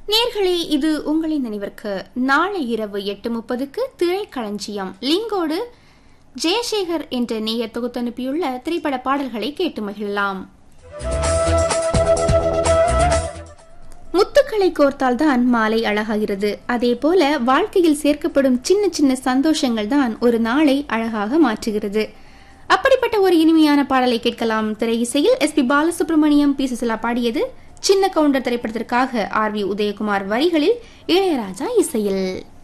நேர்களே இது உங்களின் நினைவிற்கு நாளை இரவு எட்டு முப்பதுக்கு திரைக்களஞ்சியம் லிங்கோடு ஜெயசேகர் என்ற நேயர் தொகுத்தனுப்பியுள்ள திரைப்பட பாடல்களை கேட்டு மகிழலாம் முத்துக்களை கோர்த்தால் தான் மாலை அழகாகிறது அதே போல வாழ்க்கையில் சேர்க்கப்படும் சின்ன சின்ன சந்தோஷங்கள் தான் ஒரு நாளை அழகாக மாற்றுகிறது அப்படிப்பட்ட ஒரு இனிமையான பாடலை கேட்கலாம் திரை இசையில் S P Balasubramaniam P Susheela பாடியது சின்ன கவுண்டர் திரைப்படத்திற்காக ஆர் வி உதயகுமார் வரிகளில் இளையராஜா இசையில்